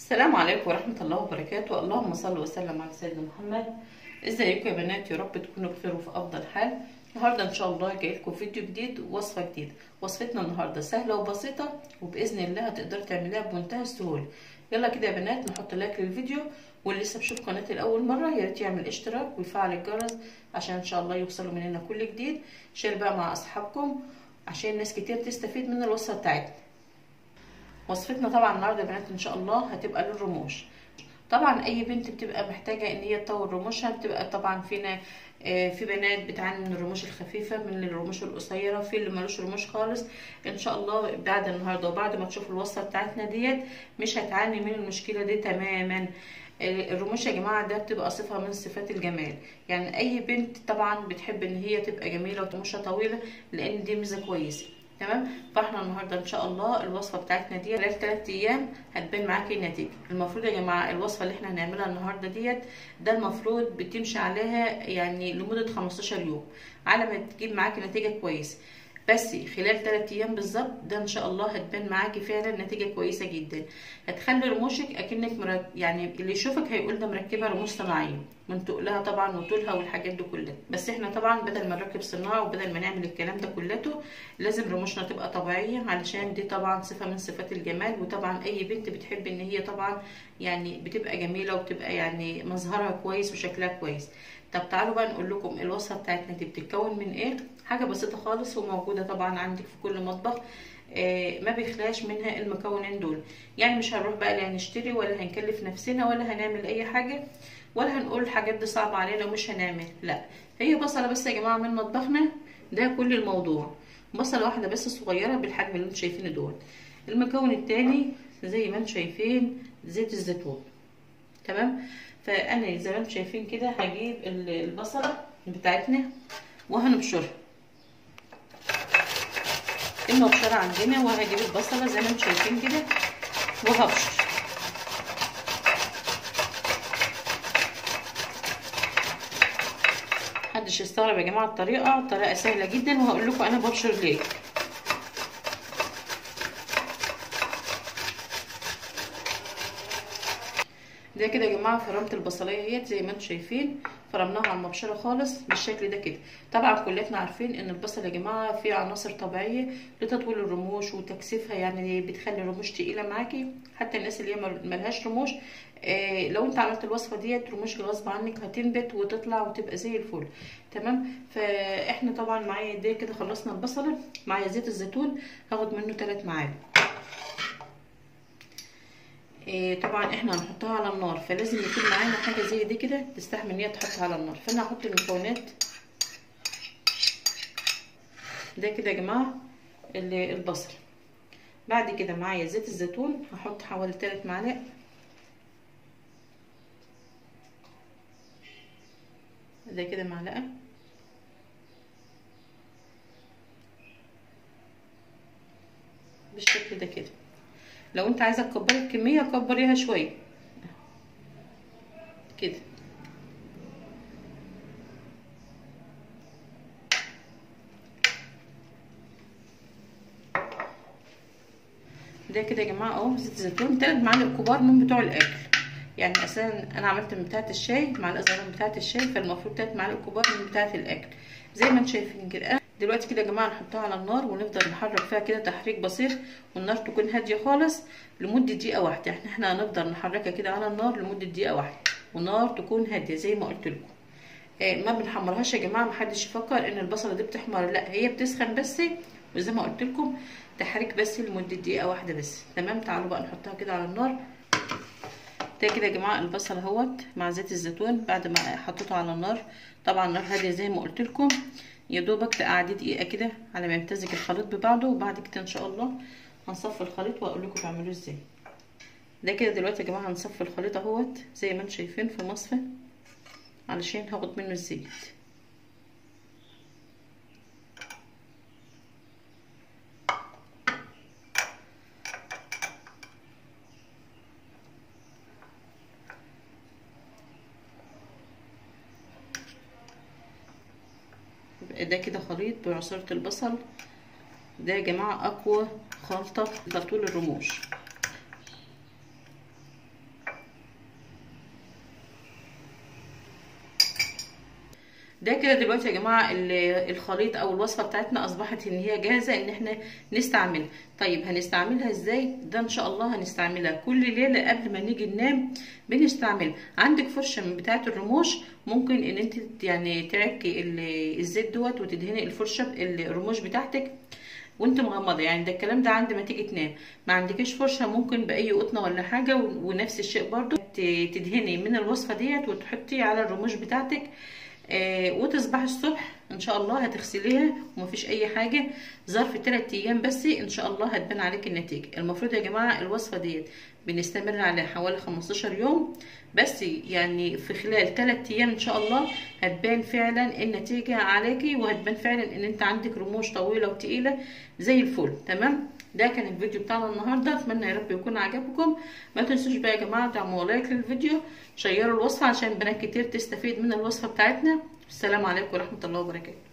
السلام عليكم ورحمة الله وبركاته اللهم صل وسلم على سيدنا محمد ازيكم يا بنات يا رب تكونوا بخير وفي افضل حال النهارده ان شاء الله جاي لكم فيديو جديد ووصفه جديده وصفتنا النهارده سهله وبسيطه وباذن الله هتقدروا تعمليها بمنتهى السهوله يلا كده يا بنات نحط لايك للفيديو واللي لسه بيشوف قناتي لاول مره يا ريت يعمل اشتراك ويفعل الجرس عشان ان شاء الله يوصلوا مننا كل جديد شير بقى مع اصحابكم عشان ناس كتير تستفيد من الوصفه بتاعتنا وصفتنا طبعا النهارده يا بنات ان شاء الله هتبقى للرموش طبعا اي بنت بتبقى محتاجه ان هي تطور رموشها بتبقى طبعا فينا في بنات بتعاني من الرموش الخفيفه من الرموش القصيره في اللي ملوش رموش خالص ان شاء الله بعد النهارده وبعد ما تشوفوا الوصفه بتاعتنا ديت مش هتعاني من المشكله دي تماما الرموش يا جماعه ده بتبقى صفه من صفات الجمال يعني اي بنت طبعا بتحب ان هي تبقى جميله ورموشها طويله لان دي ميزه كويسه تمام فاحنا النهارده ان شاء الله الوصفه بتاعتنا دي خلال 3 ايام هتبان معاكي النتيجه المفروض يا جماعه الوصفه اللي احنا هنعملها النهارده ديت ده المفروض بتمشي عليها يعني لمده 15 يوم على ما تجيب معاكي نتيجه كويسه بس خلال 3 ايام بالظبط ده ان شاء الله هتبان معاكي فعلا نتيجه كويسه جدا هتخلي رموشك اكنك مرك... يعني اللي يشوفك هيقول ده مركبه رموش صناعيه من تقلها طبعا وطولها والحاجات دي كلها بس احنا طبعا بدل ما نركب صناعه وبدل ما نعمل الكلام ده كلته لازم رموشنا تبقى طبيعيه علشان دي طبعا صفه من صفات الجمال وطبعا اي بنت بتحب ان هي طبعا يعني بتبقى جميله وبتبقى يعني مظهرها كويس وشكلها كويس طب تعالوا بقى نقول لكم الوصفه بتاعتنا دي بتتكون من ايه حاجه بسيطه خالص وموجوده طبعا عندك في كل مطبخ آه ما بيخلاش منها المكونين دول يعني مش هنروح بقى لا هنشتري ولا هنكلف نفسنا ولا هنعمل اي حاجه ولا هنقول الحاجات دي صعبه علينا ومش هنعمل لا هي بصله بس يا جماعه من مطبخنا ده كل الموضوع بصله واحده بس صغيره بالحجم اللي انتم شايفينه دول المكون التاني زي ما انتم شايفين زيت الزيتون تمام فانا زي ما انتم شايفين كده هجيب البصله بتاعتنا وهنبشرها المبشره عندنا وهجيب البصله زي ما انتم شايفين كده وهبشر محدش يستغرب يا جماعه الطريقه الطريقه سهله جدا وهقول لكم انا ببشر ليه ده كده يا جماعه فرمت البصلايه اهيت زي ما انتم شايفين فرمناها على المبشره خالص بالشكل ده كده طبعا كلنا عارفين ان البصل يا جماعه فيه عناصر طبيعيه لتطويل الرموش وتكثيفها يعني بتخلي الرموش تقيله معاكي حتى الناس اللي هي ملهاش رموش آه لو انت عملت الوصفه ديت رموشك غصب عنك هتنبت وتطلع وتبقى زي الفل تمام فاحنا طبعا معايا ده كده خلصنا البصله معايا زيت الزيتون هاخد منه 3 معالق إيه طبعا احنا هنحطها على النار فلازم يكون معانا حاجه زي دي كده تستحمل ان هي تحط على النار فانا هحط المكونات ده كده يا جماعه البصل بعد كده معايا زيت الزيتون هحط حوالي 3 معالق ده كده معلقه بالشكل ده كده لو انت عايزه تكبري الكميه كبريها شويه كده ده كده يا جماعه اهو زيت زيتون تلات معالق كبار من بتوع الاكل يعني اساسا انا عملت من بتاعه الشاي معلقه صغيره من بتاعه الشاي فالمفروض تلات معالق كبار من بتاعه الاكل زي ما انتم شايفين كده دلوقتي كده يا جماعه نحطها على النار ونفضل نحرك فيها كده تحريك بسيط والنار تكون هاديه خالص لمده دقيقه واحده احنا احنا هنفضل نحركها كده على النار لمده دقيقه واحده والنار تكون هاديه زي ما قلت لكم آه ما بنحمرهاش يا جماعه محدش يفكر ان البصله دي بتحمر لا هي بتسخن بس وزي ما قلت لكم تحريك بس لمده دقيقه واحده بس تمام تعالوا بقى نحطها كده على النار ده كده يا جماعه البصل اهوت مع زيت الزيتون بعد ما حطيته على النار طبعا النار هاديه زي ما قلت لكم يا دوبك تقعدي دقيقه كده على ما يمتزج الخليط ببعضه وبعد كده ان شاء الله هنصفي الخليط واقول لكم تعملوه ازاي ده كده دلوقتي يا جماعه هنصفي الخليط اهوت زي ما انتم شايفين في مصفى علشان هاخد منه الزيت ده كده خليط بعصارة البصل ده يا جماعة أقوى خلطة لطول الرموش ده كده دلوقتي يا جماعه الخليط او الوصفه بتاعتنا اصبحت ان هي جاهزه ان احنا نستعملها طيب هنستعملها ازاي ده ان شاء الله هنستعملها كل ليله قبل ما نيجي ننام بنستعمل عندك فرشه من بتاعه الرموش ممكن ان انت يعني تعكي الزيت دوت وتدهني الفرشه الرموش بتاعتك وانت مغمضه يعني ده الكلام ده عند ما تيجي تنام ما عندكيش فرشه ممكن باي قطنه ولا حاجه ونفس الشيء برضو تدهني من الوصفه ديت وتحطي على الرموش بتاعتك آه وتصبحي الصبح ان شاء الله هتغسليها ومفيش اي حاجه ظرف 3 ايام بس ان شاء الله هتبان عليك النتيجه المفروض يا جماعه الوصفه ديت بنستمر عليها حوالي 15 يوم بس يعني في خلال 3 ايام ان شاء الله هتبان فعلا النتيجه عليكي وهتبان فعلا ان انت عندك رموش طويله وتقيله زي الفل تمام ده كان الفيديو بتاعنا النهارده اتمنى يا رب يكون عجبكم ما تنسوش بقى يا جماعه تعملوا لايك للفيديو شيروا الوصفه عشان بنات كتير تستفيد من الوصفه بتاعتنا السلام عليكم ورحمه الله وبركاته